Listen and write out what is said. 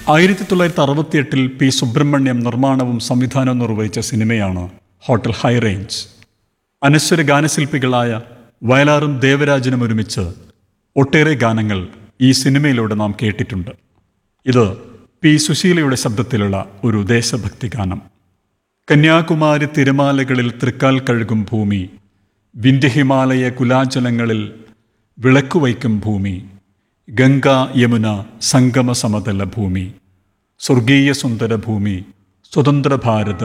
ആയിരത്തി തൊള്ളായിരത്തി അറുപത്തിയെട്ടിൽ പി സുബ്രഹ്മണ്യം നിർമ്മാണവും സംവിധാനവും നിർവഹിച്ച സിനിമയാണ് ഹോട്ടൽ ഹൈ റേഞ്ച് അനശ്വര ഗാനശില്പികളായ വയലാറും ദേവരാജനും ഒരുമിച്ച് ഒട്ടേറെ ഗാനങ്ങൾ ഈ സിനിമയിലൂടെ നാം കേട്ടിട്ടുണ്ട് ഇത് പി സുശീലയുടെ ശബ്ദത്തിലുള്ള ഒരു ദേശഭക്തി ഗാനം കന്യാകുമാരി തിരമാലകളിൽ തൃക്കാൽ കഴുകും ഭൂമി വിന്ധ്യഹിമാലയ കുലാചലങ്ങളിൽ വിളക്കുവയ്ക്കും ഭൂമി ഗംഗ യമുന സംഗമ സമതല ഭൂമി സ്വർഗീയ സുന്ദര ഭൂമി സ്വതന്ത്ര ഭാരത